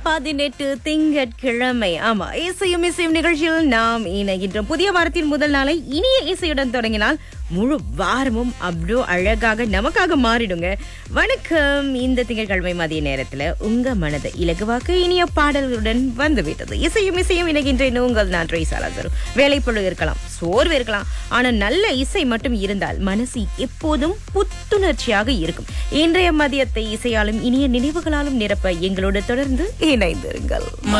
பதினெட்டு திங்கட்கிழமை ஆமா இசையும் இசையும் நிகழ்ச்சியில் நாம் இணைகின்றோம் புதிய வாரத்தின் முதல் நாளை இனிய இசையுடன் தொடங்கினால் முழு வாரமும் அவ்வளோ அழகாக நமக்காக மாறிடுங்க வணக்கம் இந்த திங்கட்கிழமை மதிய நேரத்துல உங்க மனதை இலகுவாக்க இனிய பாடல்களுடன் வந்து விட்டது இசையும் இசையும் இணைகின்றேன் உங்கள் நான் ட்ரைசாலாசரும் வேலைப்பழு இருக்கலாம் சோர்வு இருக்கலாம் ஆனா நல்ல இசை மட்டும் இருந்தால் மனசு எப்போதும் புத்துணர்ச்சியாக இருக்கும் இன்றைய மதியத்தை இசையாலும் இனிய நினைவுகளாலும் நிரப்ப எங்களோடு தொடர்ந்து இணைந்திருங்கள்